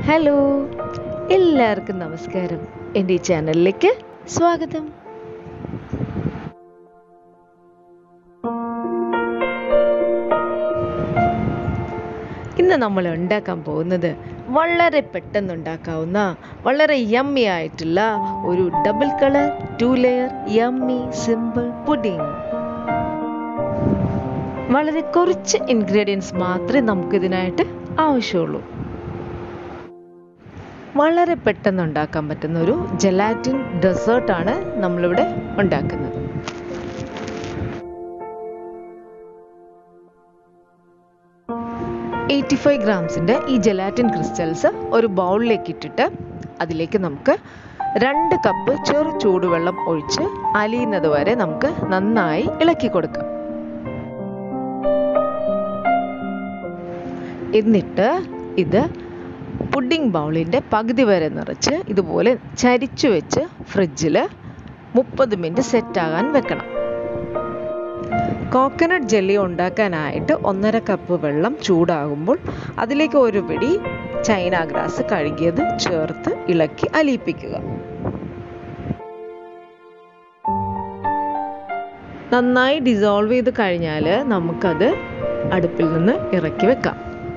hello എല്ലാവർക്കും നമസ്കാരം എൻ്റെ ഈ ചാനലിലേക്ക് സ്വാഗതം ഇന്ന് നമ്മൾ ഉണ്ടാക്കാൻ പോകുന്നത് വളരെ പെട്ടെന്ന് ഉണ്ടാക്കാവുന്ന വളരെ യമ്മി ആയിട്ടുള്ള ഒരു double colour two layer yummy simple pudding വളരെ കുറച്ച് ഇൻഗ്രീഡിയൻസ് മാത്രമേ നമുക്കിതിനായിട്ട് ആവശ്യമുള്ളൂ വളരെ പെട്ടെന്ന് ഉണ്ടാക്കാൻ പറ്റുന്ന ഒരു ജലാറ്റിൻ ഡെസേർട്ടാണ് നമ്മളിവിടെ ഉണ്ടാക്കുന്നത് എയ്റ്റി ഫൈവ് ഗ്രാംസിൻ്റെ ഈ ജലാറ്റിൻ ക്രിസ്റ്റൽസ് ഒരു ബൗളിലേക്ക് ഇട്ടിട്ട് അതിലേക്ക് നമുക്ക് രണ്ട് കപ്പ് ചെറു ചൂടുവെള്ളം ഒഴിച്ച് അലിയുന്നത് വരെ നമുക്ക് നന്നായി ഇളക്കി കൊടുക്കാം എന്നിട്ട് ഇത് പുഡിംഗ് ബൗളിൻ്റെ പകുതി വരെ നിറച്ച് ഇതുപോലെ ചരിച്ചു വെച്ച് ഫ്രിഡ്ജിൽ മുപ്പത് മിനിറ്റ് സെറ്റാകാൻ വെക്കണം കോക്കനട്ട് ജെല്ലി ഉണ്ടാക്കാനായിട്ട് ഒന്നര കപ്പ് വെള്ളം ചൂടാകുമ്പോൾ അതിലേക്ക് ഒരു പിടി ചൈന ഗ്രാസ് കഴുകിയത് ചേർത്ത് ഇളക്കി അലിയിപ്പിക്കുക നന്നായി ഡിസോൾവ് ചെയ്ത് കഴിഞ്ഞാൽ നമുക്കത് അടുപ്പിൽ നിന്ന് ഇറക്കി വെക്കാം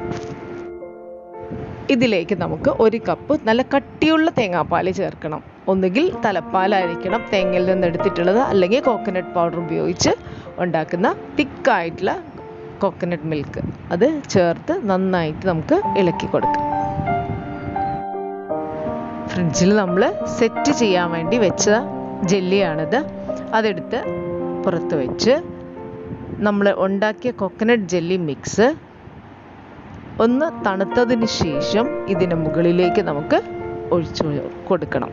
ഇതിലേക്ക് നമുക്ക് ഒരു കപ്പ് നല്ല കട്ടിയുള്ള തേങ്ങാപ്പാൽ ചേർക്കണം ഒന്നുകിൽ തലപ്പാലായിരിക്കണം തേങ്ങയിൽ നിന്ന് എടുത്തിട്ടുള്ളത് അല്ലെങ്കിൽ കോക്കനട്ട് പൗഡർ ഉപയോഗിച്ച് ഉണ്ടാക്കുന്ന തിക്കായിട്ടുള്ള കോക്കനട്ട് മിൽക്ക് അത് ചേർത്ത് നന്നായിട്ട് നമുക്ക് ഇളക്കി കൊടുക്കാം ഫ്രിഡ്ജിൽ നമ്മൾ സെറ്റ് ചെയ്യാൻ വേണ്ടി വെച്ച ജെല്ലിയാണിത് അതെടുത്ത് പുറത്ത് വെച്ച് നമ്മൾ ഉണ്ടാക്കിയ കോക്കനട്ട് ജെല്ലി മിക്സ് ഒന്ന് തണുത്തതിന് ശേഷം ഇതിന് മുകളിലേക്ക് നമുക്ക് ഒഴിച്ചു കൊടുക്കണം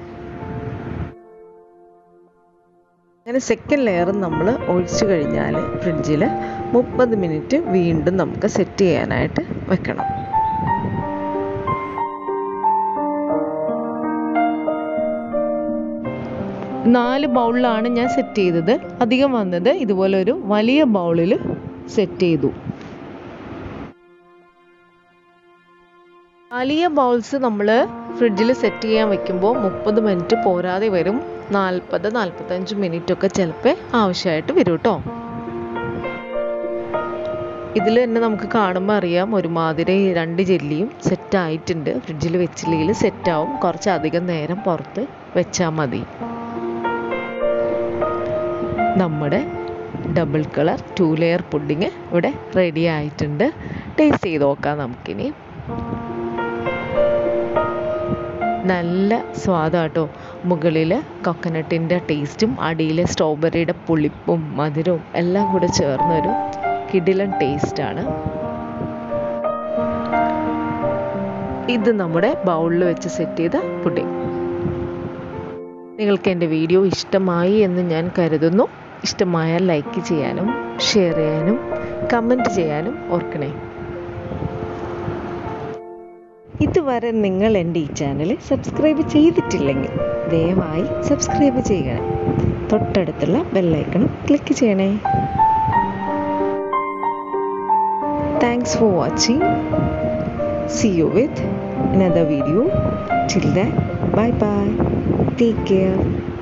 അങ്ങനെ സെക്കൻഡ് ലെയർ നമ്മൾ ഒഴിച്ചു കഴിഞ്ഞാൽ ഫ്രിഡ്ജിൽ മുപ്പത് മിനിറ്റ് വീണ്ടും നമുക്ക് സെറ്റ് ചെയ്യാനായിട്ട് വെക്കണം നാല് ബൗളിലാണ് ഞാൻ സെറ്റ് ചെയ്തത് അധികം വന്നത് ഇതുപോലെ ഒരു വലിയ ബൗളിൽ സെറ്റ് ചെയ്തു വലിയ ബൗൾസ് നമ്മൾ ഫ്രിഡ്ജിൽ സെറ്റ് ചെയ്യാൻ വെക്കുമ്പോൾ മുപ്പത് മിനിറ്റ് പോരാതെ വരും നാൽപ്പത് നാൽപ്പത്തഞ്ച് മിനിറ്റ് ഒക്കെ ചിലപ്പോൾ ആവശ്യമായിട്ട് വരും കേട്ടോ ഇതിൽ തന്നെ നമുക്ക് കാണുമ്പോൾ അറിയാം ഒരുമാതിരി രണ്ട് ജെല്ലിയും സെറ്റ് ആയിട്ടുണ്ട് ഫ്രിഡ്ജിൽ വെച്ചില്ലെങ്കിൽ സെറ്റ് ആവും കുറച്ച് അധികം നേരം പുറത്ത് വെച്ചാൽ മതി നമ്മുടെ double colour two layer pudding ഇവിടെ റെഡി ആയിട്ടുണ്ട് ടേസ്റ്റ് ചെയ്ത് നോക്കാം നമുക്കിനി നല്ല സ്വാദാട്ടോ മുകളിൽ കൊക്കനട്ടിൻ്റെ ടേസ്റ്റും അടിയിൽ സ്ട്രോബെറിയുടെ പുളിപ്പും മധുരവും എല്ലാം കൂടെ ചേർന്നൊരു കിടിലൻ ടേസ്റ്റാണ് ഇത് നമ്മുടെ ബൗളിൽ വെച്ച് സെറ്റ് ചെയ്ത പുഡിംഗ് നിങ്ങൾക്ക് എൻ്റെ വീഡിയോ ഇഷ്ടമായി എന്ന് ഞാൻ കരുതുന്നു ഇഷ്ടമായാൽ ലൈക്ക് ചെയ്യാനും ഷെയർ ചെയ്യാനും കമൻറ്റ് ചെയ്യാനും ഓർക്കണേ ഇതുവരെ നിങ്ങൾ എൻ്റെ ഈ ചാനൽ സബ്സ്ക്രൈബ് ചെയ്തിട്ടില്ലെങ്കിൽ ദയവായി സബ്സ്ക്രൈബ് ചെയ്യണേ തൊട്ടടുത്തുള്ള ബെല്ലൈക്കണം ക്ലിക്ക് ചെയ്യണേ thanks for watching see you with another video till then bye bye take care